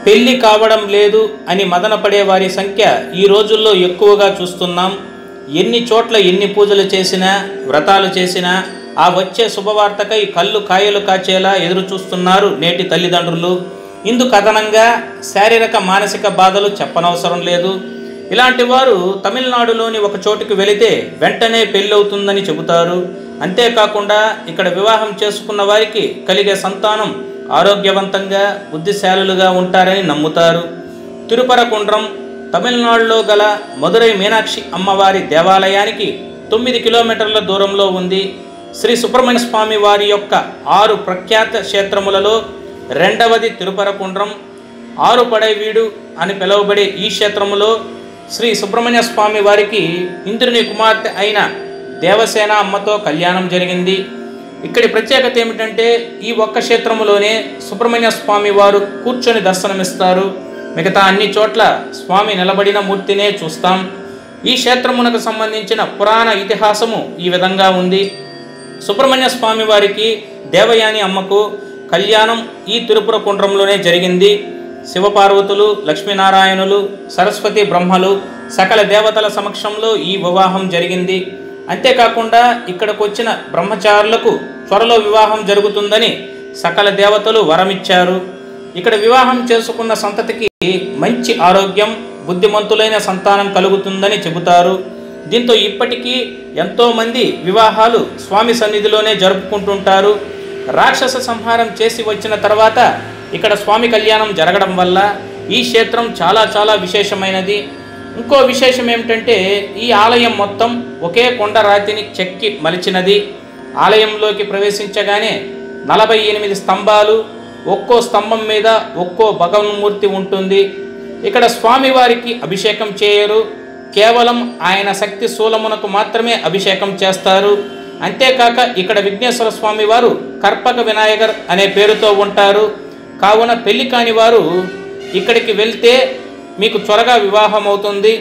పెళ్లి కావడం లేదు అని మదనపడే వారి సంఖ్య ఈ రోజుల్లో ఎక్కువగా చూస్తున్నాం ఎన్ని చోట్ల ఎన్ని పూజలు చేసినా వ్రతాలు చేసినా ఆ వచ్చే శుభవార్తకై కళ్ళు కాయలు కాచేలా ఎదురు చూస్తున్నారు నేటి తల్లిదండ్రులు ఇందుకు అదనంగా శారీరక మానసిక బాధలు చెప్పనవసరం లేదు ఇలాంటి వారు తమిళనాడులోని ఒక చోటుకు వెళితే వెంటనే పెళ్ళవుతుందని చెబుతారు అంతేకాకుండా ఇక్కడ వివాహం చేసుకున్న వారికి కలిగే సంతానం ఆరోగ్యవంతంగా బుద్ధిశాలులుగా ఉంటారని నమ్ముతారు తిరుపరకుండ్రం తమిళనాడులో గల మదురై మీనాక్షి అమ్మవారి దేవాలయానికి తొమ్మిది కిలోమీటర్ల దూరంలో ఉంది శ్రీ సుబ్రహ్మణ్య స్వామి వారి యొక్క ఆరు ప్రఖ్యాత క్షేత్రములలో రెండవది తిరుపరకుండ్రం ఆరు పడైవీడు అని పిలువబడే ఈ క్షేత్రములో శ్రీ సుబ్రహ్మణ్య స్వామి వారికి ఇంద్రుని కుమార్తె అయిన దేవసేన అమ్మతో కళ్యాణం జరిగింది ఇక్కడి ప్రత్యేకత ఏమిటంటే ఈ ఒక్క క్షేత్రములోనే సుబ్రహ్మణ్య స్వామి వారు కూర్చొని దర్శనమిస్తారు మిగతా అన్ని చోట్ల స్వామి నిలబడిన మూర్తినే చూస్తాం ఈ క్షేత్రమునకు సంబంధించిన పురాణ ఇతిహాసము ఈ విధంగా ఉంది సుబ్రహ్మణ్య స్వామి వారికి దేవయాని అమ్మకు కళ్యాణం ఈ తిరుపుర కుండ్రంలోనే జరిగింది శివపార్వతులు లక్ష్మీనారాయణులు సరస్వతి బ్రహ్మలు సకల దేవతల సమక్షంలో ఈ వివాహం జరిగింది అంతేకాకుండా ఇక్కడికి వచ్చిన బ్రహ్మచారులకు త్వరలో వివాహం జరుగుతుందని సకల దేవతలు వరమిచ్చారు ఇక్కడ వివాహం చేసుకున్న సంతతికి మంచి ఆరోగ్యం బుద్ధిమంతులైన సంతానం కలుగుతుందని చెబుతారు దీంతో ఇప్పటికీ ఎంతోమంది వివాహాలు స్వామి సన్నిధిలోనే జరుపుకుంటుంటారు రాక్షస సంహారం చేసి వచ్చిన తర్వాత ఇక్కడ స్వామి కళ్యాణం జరగడం వల్ల ఈ క్షేత్రం చాలా చాలా విశేషమైనది ఇంకో విశేషం ఏమిటంటే ఈ ఆలయం మొత్తం ఒకే కొండ రాతిని చెక్కి మలిచినది ఆలయంలోకి ప్రవేశించగానే నలభై ఎనిమిది స్తంభాలు ఒక్కో స్తంభం మీద ఒక్కో భగవన్మూర్తి ఉంటుంది ఇక్కడ స్వామివారికి అభిషేకం చేయరు కేవలం ఆయన శక్తి శూలమునకు మాత్రమే అభిషేకం చేస్తారు అంతేకాక ఇక్కడ విఘ్నేశ్వర స్వామి వారు కర్పక వినాయకర్ అనే పేరుతో ఉంటారు కావున పెళ్లి కాని వారు ఇక్కడికి వెళ్తే మీకు త్వరగా వివాహం అవుతుంది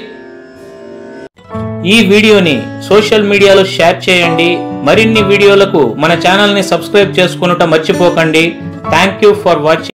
ఈ వీడియోని సోషల్ మీడియాలో షేర్ చేయండి మరిన్ని వీడియోలకు మన ఛానల్ని సబ్స్క్రైబ్ చేసుకునుట మర్చిపోకండి థ్యాంక్ యూ ఫర్ వాచింగ్